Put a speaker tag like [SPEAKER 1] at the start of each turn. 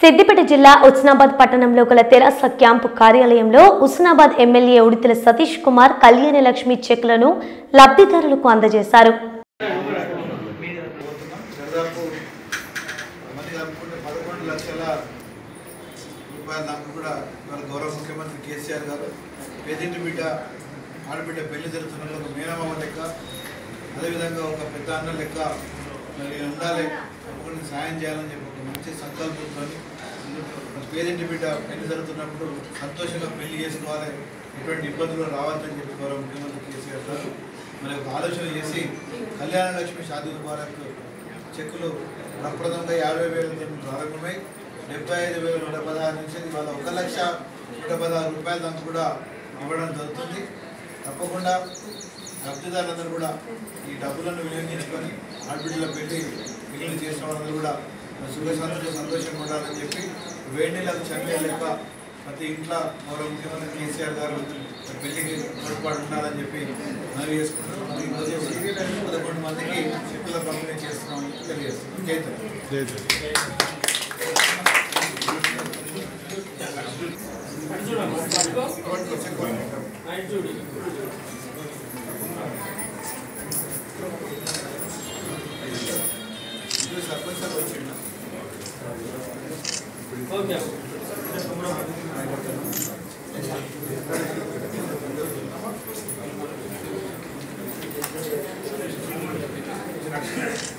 [SPEAKER 1] సిద్దిపేట జిల్లా ఉస్నాబాద్ పట్టణంలో గల తెరాస క్యాంపు కార్యాలయంలో ఉస్నాబాద్ ఎమ్మెల్యే ఉడితల సతీష్ కుమార్ కళ్యాణ లక్ష్మి చెక్లను లబ్ధిదారులకు అందజేశారు
[SPEAKER 2] దాదాపు మంది కలుపుకుంటే పదకొండు లక్షల రూపాయల దాకా కూడా మన గౌరవ ముఖ్యమంత్రి కేసీఆర్ గారు పేదింటి బిడ్డ ఆడబిడ్డ పెళ్లి జరుగుతున్న ఒక మేనమామ లెక్క అదేవిధంగా ఒక పెద్ద అన్న లెక్క మరి ఉండాలి ఒకరిని సాయం చేయాలని చెప్పి ఒక మంచి సంకల్పంతో పేదింటి బిడ్డ పెళ్లి జరుగుతున్నప్పుడు సంతోషంగా పెళ్లి చేసుకోవాలి ఎటువంటి ఇబ్బందులు రావద్దని చెప్పి గౌరవ ముఖ్యమంత్రి కేసీఆర్ గారు మరి ఒక ఆలోచన చేసి కళ్యాణ లక్ష్మి షాదీ ముబారక్ చెక్కులు ప్రప్రదంగా యాభై వేల ప్రారంభమై డెబ్బై ఐదు వేల నూట పదహారు నుంచి ఇవాళ ఒక లక్ష నూట పదహారు రూపాయల దాకా కూడా ఇవ్వడం జరుగుతుంది తప్పకుండా లబ్ధిదారులందరూ కూడా ఈ డబ్బులను వినియోగించుకొని ఆడబిడ్డల పెళ్లి మిగిలిన చేసిన వాళ్ళందరూ కూడా సుఖ సంతోష సంతోషంగా ఉండాలని చెప్పి వేడి నీళ్ళకు చండే లెక్క ప్రతి ఇంట్లో గౌరవ ముఖ్యమంత్రి కేసీఆర్ గారు పెళ్లికి తోడ్పాటు ఉండాలని చెప్పి మనవి చేసుకుంటున్నాం మరి ఈరోజు పదకొండు మందికి చెక్కుల పంపిణీ చేస్తున్నామని తెలియజేస్తున్నాం జైతం ఇది సర్పంచ్ సార్ వచ్చిండు
[SPEAKER 3] ఓకే